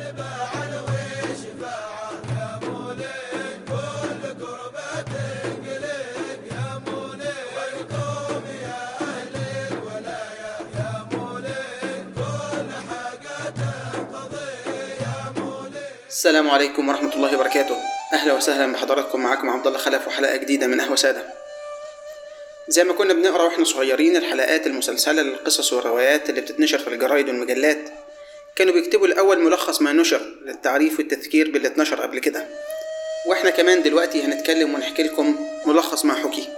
السلام عليكم ورحمة الله وبركاته أهلا وسهلا بحضراتكم معاكم عبد الله خلف وحلقة جديدة من قهوة سادة زي ما كنا بنقرا واحنا صغيرين الحلقات المسلسلة للقصص والروايات اللي بتتنشر في الجرايد والمجلات كانوا بيكتبوا الأول ملخص ما نشر للتعريف والتذكير باللي اتنشر قبل كده واحنا كمان دلوقتي هنتكلم ونحكي لكم ملخص ما حكي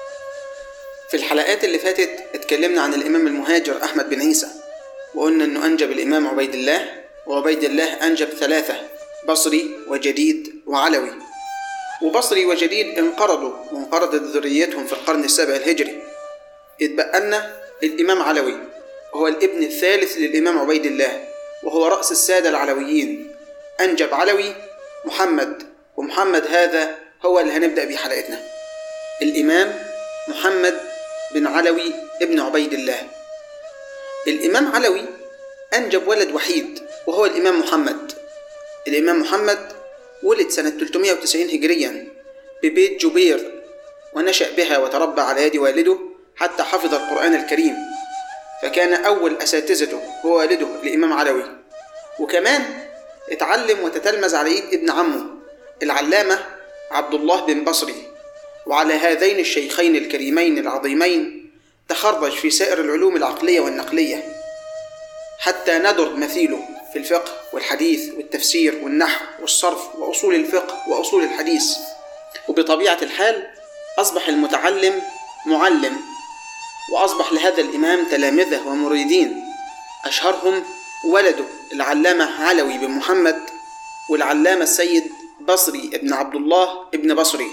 في الحلقات اللي فاتت اتكلمنا عن الإمام المهاجر أحمد بن عيسى وقلنا إنه أنجب الإمام عبيد الله وعبيد الله أنجب ثلاثة بصري وجديد وعلوي وبصري وجديد انقرضوا وانقرضت ذريتهم في القرن السابع الهجري اتبقى لنا الإمام علوي وهو الابن الثالث للإمام عبيد الله وهو رأس السادة العلويين أنجب علوي محمد ومحمد هذا هو اللي هنبدأ بيه حلقتنا الإمام محمد بن علوي ابن عبيد الله الإمام علوي أنجب ولد وحيد وهو الإمام محمد الإمام محمد ولد سنة 390 هجريا ببيت جبير ونشأ بها وتربى على يد والده حتى حفظ القرآن الكريم فكان أول أساتذته هو والده الإمام علوي وكمان اتعلم وتتلمذ على يد ابن عمه العلامة عبد الله بن بصري وعلى هذين الشيخين الكريمين العظيمين تخرج في سائر العلوم العقلية والنقلية حتى ندر مثيله في الفقه والحديث والتفسير والنحو والصرف وأصول الفقه وأصول الحديث وبطبيعة الحال أصبح المتعلم معلم وأصبح لهذا الإمام تلامذة ومريدين أشهرهم ولده العلامة علوي بن محمد والعلامة السيد بصري ابن عبد الله ابن بصري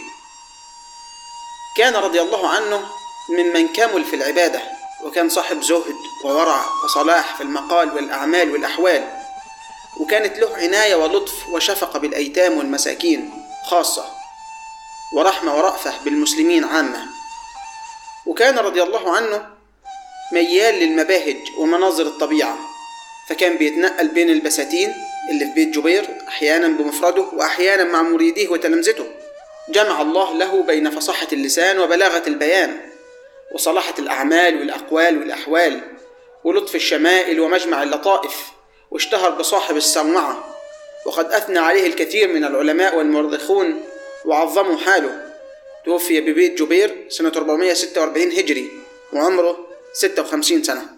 كان رضي الله عنه ممن كمل في العبادة وكان صاحب زهد وورع وصلاح في المقال والأعمال والأحوال وكانت له عناية ولطف وشفقة بالأيتام والمساكين خاصة ورحمة ورأفة بالمسلمين عامة وكان رضي الله عنه ميال للمباهج ومناظر الطبيعة فكان بيتنقل بين البساتين اللي في بيت جبير أحيانا بمفرده وأحيانا مع مريديه وتلامذته جمع الله له بين فصاحة اللسان وبلاغة البيان وصلاحة الأعمال والأقوال والأحوال ولطف الشمائل ومجمع اللطائف واشتهر بصاحب الصومعة وقد أثنى عليه الكثير من العلماء والمؤرخون وعظموا حاله توفي ببيت جبير سنة 446 هجري وعمره 56 سنة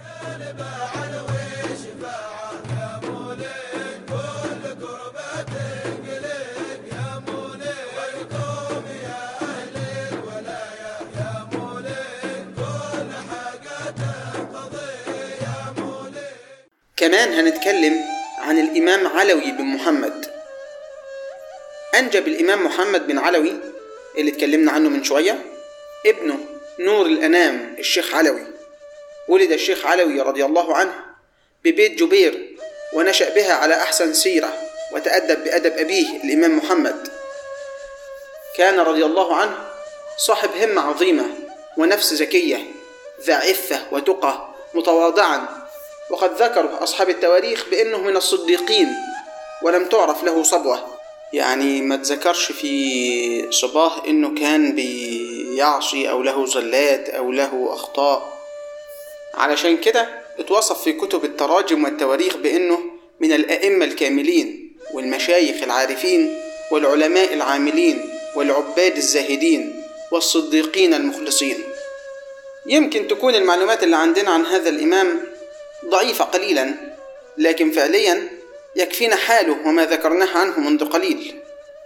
كمان هنتكلم عن الإمام علوي بن محمد أنجب الإمام محمد بن علوي اللي اتكلمنا عنه من شوية ابنه نور الأنام الشيخ علوي ولد الشيخ علوي رضي الله عنه ببيت جبير ونشأ بها على أحسن سيرة وتأدب بأدب أبيه الإمام محمد كان رضي الله عنه صاحب همة عظيمة ونفس زكية ذا عفة وتقى متواضعا وقد ذكروا أصحاب التواريخ بأنه من الصديقين ولم تعرف له صبوة يعني ما تذكرش في صباه انه كان بيعصي او له زلات او له اخطاء علشان كده اتوصف في كتب التراجم والتواريخ بانه من الائمه الكاملين والمشايخ العارفين والعلماء العاملين والعباد الزاهدين والصديقين المخلصين يمكن تكون المعلومات اللي عندنا عن هذا الامام ضعيفه قليلا لكن فعليا يكفينا حاله وما ذكرناه عنه منذ قليل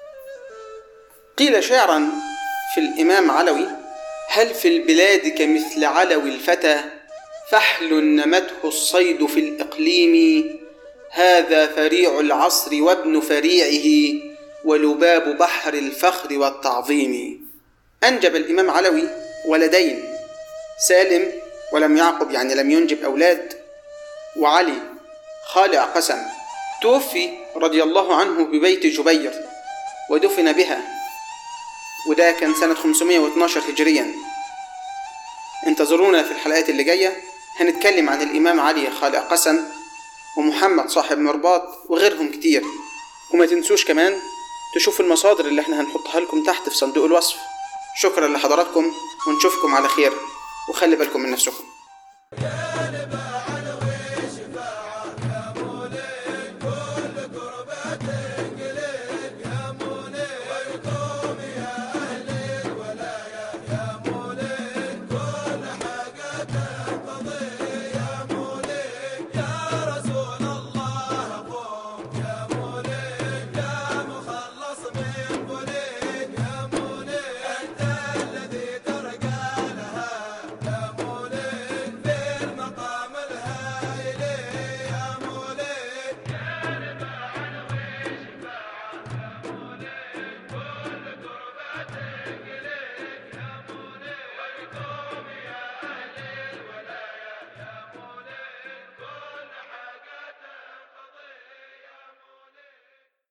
قيل شعرا في الإمام علوي هل في البلاد كمثل علوي الفتى فحل نمته الصيد في الإقليم هذا فريع العصر وابن فريعه ولباب بحر الفخر والتعظيم أنجب الإمام علوي ولدين سالم ولم يعقب يعني لم ينجب أولاد وعلي خالع قسم توفي رضي الله عنه ببيت جبير ودفن بها وده كان سنة 512 هجريا انتظرونا في الحلقات اللي جاية هنتكلم عن الإمام علي خالع قسم ومحمد صاحب مرباط وغيرهم كتير وما تنسوش كمان تشوفوا المصادر اللي احنا هنحطها لكم تحت في صندوق الوصف شكرا لحضراتكم ونشوفكم على خير وخلي بالكم من نفسكم